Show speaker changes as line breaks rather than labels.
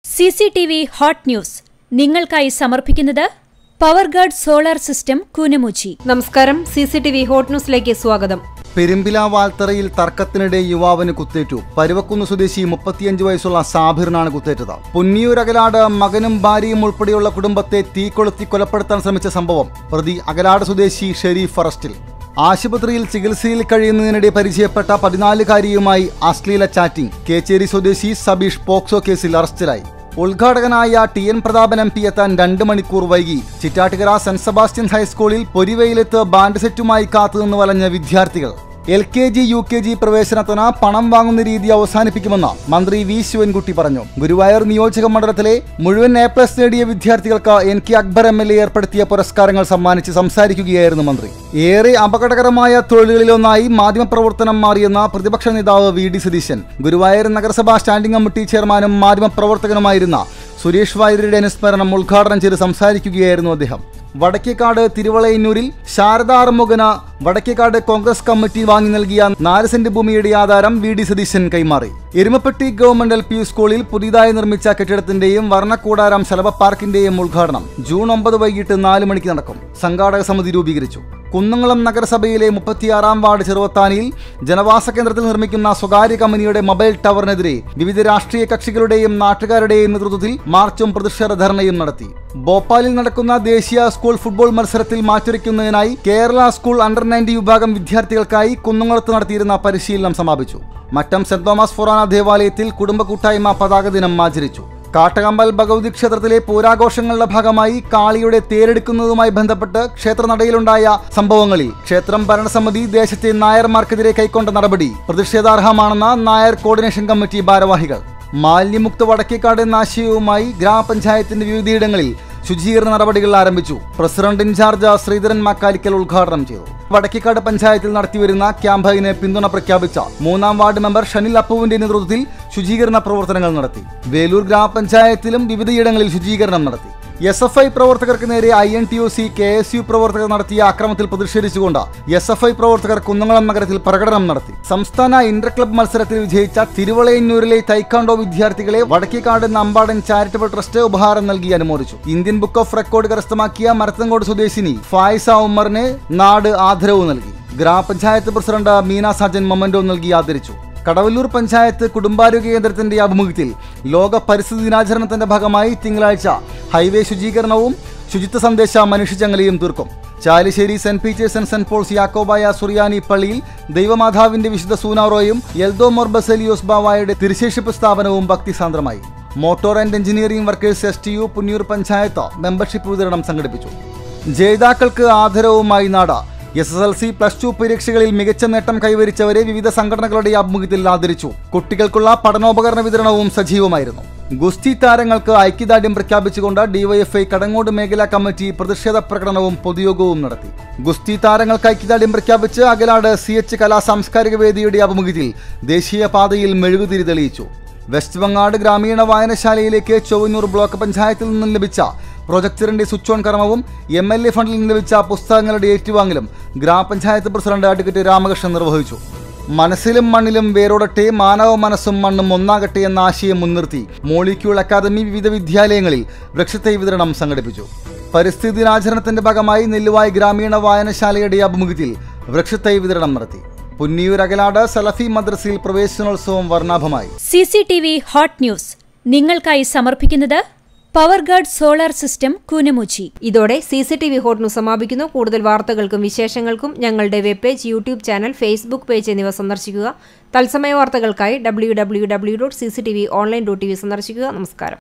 C C T V hot news നിങ്ങൾക്കായി സമർപ്പിക്കുന്നത് power guard solar system Koonamuchi
നമസ്കാരം C C T V hot ന്യൂസിലേക്ക് സ്വാഗതം
പെരുമ്പില വാൽത്തറയിൽ തർക്കത്തിനിടെ യുവാവിന് കുത്തേറ്റു പരുവക്കുന്ന് സ്വദേശി മുപ്പത്തിയഞ്ച് വയസ്സുള്ള സാബിറിനാണ് കുത്തേറ്റത് പുന്നിയൂർ അകലാട് മകനും ഭാര്യയും ഉൾപ്പെടെയുള്ള കുടുംബത്തെ തീ കൊളുത്തി കൊലപ്പെടുത്താൻ ശ്രമിച്ച സംഭവം പ്രതി അകലാട് സ്വദേശി ഷെരീഫ് അറസ്റ്റിൽ ആശുപത്രിയിൽ ചികിത്സയിൽ കഴിയുന്നതിനിടെ പരിചയപ്പെട്ട പതിനാലുകാരിയുമായി അശ്ലീല ചാറ്റിംഗ് കേച്ചേരി സ്വദേശി സബീഷ് പോക്സോ കേസിൽ അറസ്റ്റിലായി ഉദ്ഘാടകനായ T N Prathapan M P എത്താൻ രണ്ട് മണിക്കൂർ വൈകി ചിറ്റാറ്റുകര സെന്റ് സെബാസ്റ്റ്യൻ ഹൈസ്കൂളിൽ പൊരിവെയിലെത്ത് ബാൻഡ് സെറ്റുമായി കാത്തുനിന്ന് വലഞ്ഞ വിദ്യാർത്ഥികൾ L K G U K G പ്രവേശനത്തിന് പണം വാങ്ങുന്ന രീതി അവസാനിപ്പിക്കുമെന്ന് മന്ത്രി വി ശിവൻകുട്ടി പറഞ്ഞു ഗുരുവായൂർ നിയോജക മണ്ഡലത്തിലെ മുഴുവൻ എ പ്ലസ് നേടിയ വിദ്യാർത്ഥികൾക്ക് N K Akbar M L A ഏർപ്പെടുത്തിയ പുരസ്കാരങ്ങൾ സമ്മാനിച്ച് സംസാരിക്കുകയായിരുന്നു മന്ത്രി ഏറെ അപകടകരമായ തൊഴിലുകളിലൊന്നായി മാധ്യമപ്രവർത്തനം മാറിയെന്ന പ്രതിപക്ഷ നേതാവ് വി ഡി സതീശൻ ഗുരുവായൂർ നഗരസഭാ സ്റ്റാൻഡിംഗ് കമ്മിറ്റി ചെയർമാനും മാധ്യമപ്രവർത്തകനുമായിരുന്ന സുരേഷ് വാര്യരുടെ അനുസ്മരണം ഉദ്ഘാടനം ചെയ്ത് സംസാരിക്കുകയായിരുന്നു അദ്ദേഹം വടക്കേക്കാട് തിരുവളയന്നൂരിൽ ശാരദ ആറുമുഖന് വടക്കേക്കാട് കോൺഗ്രസ് കമ്മിറ്റി വാങ്ങി നൽകിയ നാല് സെന്റ് ഭൂമിയുടെ ആധാരം വി ഡി സതീശൻ കൈമാറി എരുമപ്പെട്ടി ഗവൺമെന്റ് എൽ പി സ്കൂളിൽ പുതിയതായി നിർമ്മിച്ച കെട്ടിടത്തിന്റെയും വർണ്ണക്കൂടാരം ശലഭ പാർക്കിന്റെയും ഉദ്ഘാടനം ജൂൺ ഒമ്പത് വൈകിട്ട് നാല് മണിക്ക് നടക്കും സംഘാടക സമിതി രൂപീകരിച്ചു കുന്നംകുളം നഗരസഭയിലെ മുപ്പത്തിയാറാം വാർഡ് ചെറുവത്താനിയിൽ ജനവാസ കേന്ദ്രത്തിൽ നിർമ്മിക്കുന്ന സ്വകാര്യ കമ്പനിയുടെ മൊബൈൽ ടവറിനെതിരെ വിവിധ രാഷ്ട്രീയ കക്ഷികളുടെയും നാട്ടുകാരുടെയും നേതൃത്വത്തിൽ മാർച്ചും പ്രതിഷേധ ധർണയും നടത്തി ഭോപ്പാലിൽ നടക്കുന്ന ദേശീയ സ്കൂൾ ഫുട്ബോൾ മത്സരത്തിൽ മാറ്റുരയ്ക്കുന്നതിനായി കേരള സ്കൂൾ അണ്ടർ നയൻറ്റി വിഭാഗം വിദ്യാർത്ഥികൾക്കായി കുന്നംകുളത്ത് നടത്തിയിരുന്ന പരിശീലനം സമാപിച്ചു മറ്റം സെന്റ് തോമസ് ഫൊറാന ദേവാലയത്തിൽ കുടുംബ കൂട്ടായ്മ പതാക ദിനം ആചരിച്ചു കാട്ടകമ്പൽ ഭഗവതി ക്ഷേത്രത്തിലെ പൂരാഘോഷങ്ങളുടെ ഭാഗമായി കാളിയുടെ തേരെടുക്കുന്നതുമായി ബന്ധപ്പെട്ട് ക്ഷേത്രനടയിലുണ്ടായ സംഭവങ്ങളിൽ ക്ഷേത്രം ഭരണസമിതി ദേശത്തെ നായർമാർക്കെതിരെ കൈക്കൊണ്ട നടപടി പ്രതിഷേധാർഹമാണെന്ന നായർ കോർഡിനേഷൻ കമ്മിറ്റി ഭാരവാഹികൾ മാലിന്യമുക്ത വടക്കേക്കാട് എന്ന ആശയവുമായി ഗ്രാമപഞ്ചായത്തിന്റെ വിവിധയിടങ്ങളിൽ ശുചീകരണ നടപടികൾ ആരംഭിച്ചു പ്രസിഡന്റ് ഇൻചാർജ് ശ്രീധരൻ മാക്കാലിക്കൽ ഉദ്ഘാടനം ചെയ്തു വടക്കേക്കാട് പഞ്ചായത്തിൽ നടത്തിവരുന്ന ക്യാമ്പയിന് പിന്തുണ പ്രഖ്യാപിച്ച മൂന്നാം വാർഡ് മെമ്പർ ഷനിൽ അപ്പുവിന്റെ നേതൃത്വത്തിൽ ശുചീകരണ പ്രവർത്തനങ്ങൾ നടത്തി വേലൂർ ഗ്രാമപഞ്ചായത്തിലും വിവിധയിടങ്ങളിൽ ശുചീകരണം നടത്തി എസ് എഫ് ഐ പ്രവർത്തകർക്ക് നേരെ I N T U C K S U പ്രവർത്തകർ നടത്തിയ അക്രമത്തിൽ പ്രതിഷേധിച്ചുകൊണ്ട് എസ് എഫ് ഐ പ്രവർത്തകർ കുന്നംകുളം നഗരത്തിൽ പ്രകടനം നടത്തി സംസ്ഥാന ഇന്റർ ക്ലബ് മത്സരത്തിൽ വിജയിച്ച തിരുവളയന്നൂരിലെ തൈക്കാണ്ടോ വിദ്യാർത്ഥികളെ വടക്കേക്കാട് നമ്പാടൻ ചാരിറ്റബിൾ ട്രസ്റ്റ് ഉപഹാരം നൽകി അനുമോദിച്ചു ഇന്ത്യൻ ബുക്ക് ഓഫ് റെക്കോർഡ് കരസ്ഥമാക്കിയ മരത്തങ്കോട് സ്വദേശിനി ഫായിസ ഉമ്മറിന് നാട് ആദരവ് നൽകി ഗ്രാമപഞ്ചായത്ത് പ്രസിഡന്റ് മീന സാജൻ മൊമന്റോ നൽകി ആദരിച്ചു കടവല്ലൂർ പഞ്ചായത്ത് കുടുംബാരോഗ്യ കേന്ദ്രത്തിന്റെ ആഭിമുഖ്യത്തിൽ ലോക പരിസ്ഥിതി ദിനാചരണത്തിന്റെ ഭാഗമായി തിങ്കളാഴ്ച ഹൈവേ ശുചീകരണവും ശുചിത്വ സന്ദേശ മനുഷ്യചങ്ങലയും തീർക്കും Chalissery Saint Peter's and Saint Paul's Yakobaya Suriyani പള്ളിയിൽ ദൈവമാതാവിന്റെ വിശുദ്ധ സൂനാറോയും എൽദോ മൊർബസലിയോസ് ബാവായുടെ തിരുശേഷിപ്പ് സ്ഥാപനവും ഭക്തിസാന്ദ്രമായി motor and engineering workers S T U Punnoor panchayat membership വിതരണം സംഘടിപ്പിച്ചു ജേതാക്കൾക്ക് ആദരവുമായി നാട S S L C plus two പരീക്ഷകളിൽ മികച്ച നേട്ടം കൈവരിച്ചവരെ വിവിധ സംഘടനകളുടെ ആഭിമുഖ്യത്തിൽ ആദരിച്ചു കുട്ടികൾക്കുള്ള പഠനോപകരണ വിതരണവും സജീവമായിരുന്നു ഗുസ്തി താരങ്ങൾക്ക് ഐക്യദാർഢ്യം പ്രഖ്യാപിച്ചുകൊണ്ട് ഡിവൈഎഫ്ഐ കടങ്ങോട് മേഖലാ കമ്മിറ്റി പ്രതിഷേധ പ്രകടനവും പൊതുയോഗവും നടത്തി ഗുസ്തി താരങ്ങൾക്ക് ഐക്യദാർഢ്യം പ്രഖ്യാപിച്ച് അകലാട് സി എച്ച് കലാ സാംസ്കാരിക വേദിയുടെ ആഭിമുഖ്യത്തിൽ ദേശീയപാതയിൽ മെഴുകുതിരി തെളിയിച്ചു വെസ്റ്റ് ബംഗാട് ഗ്രാമീണ വായനശാലയിലേക്ക് ചൊവ്വന്നൂർ ബ്ലോക്ക് പഞ്ചായത്തിൽ നിന്നും ലഭിച്ച പ്രൊജക്ടറിന്റെ സ്വിച്ച് ഓൺ കർമ്മവും എം എൽ എ ഫണ്ടിൽ നിന്ന് ലഭിച്ച പുസ്തകങ്ങളുടെ ഏറ്റുവാങ്ങലും ഗ്രാമപഞ്ചായത്ത് പ്രസിഡന്റ് അഡ്വക്കേറ്റ് രാമകൃഷ്ണൻ നിർവഹിച്ചു മനസ്സിലും മണ്ണിലും വേരോടട്ടെ മാനവ മനസ്സും മണ്ണും ഒന്നാകട്ടെ എന്ന ആശയം മുൻനിർത്തി മോളിക്യൂൾ അക്കാദമി വിവിധ വിദ്യാലയങ്ങളിൽ വൃക്ഷത്തൈ വിതരണം സംഘടിപ്പിച്ചു പരിസ്ഥിതി ദിനാചരണത്തിന്റെ ഭാഗമായി നെല്ലുവായ് ഗ്രാമീണ വായനശാലയുടെ ആഭിമുഖ്യത്തിൽ വൃക്ഷത്തൈ വിതരണം നടത്തി പുന്നിയൂർ അകലാട് സലഫി മദ്രസയിൽ പ്രവേശനോത്സവം വർണ്ണാഭമായി
C C T V hot news നിങ്ങൾക്കായി സമർപ്പിക്കുന്നത് power guard solar system Koonamuchi
ഇതോടെ C C T V hot news സമാപിക്കുന്നു കൂടുതൽ വാർത്തകൾക്കും വിശേഷങ്ങൾക്കും ഞങ്ങളുടെ web page YouTube channel Facebook page എന്നിവ സന്ദർശിക്കുക തത്സമയ വാർത്തകൾക്കായി W W W dot C C T V online dot T V സന്ദർശിക്കുക നമസ്കാരം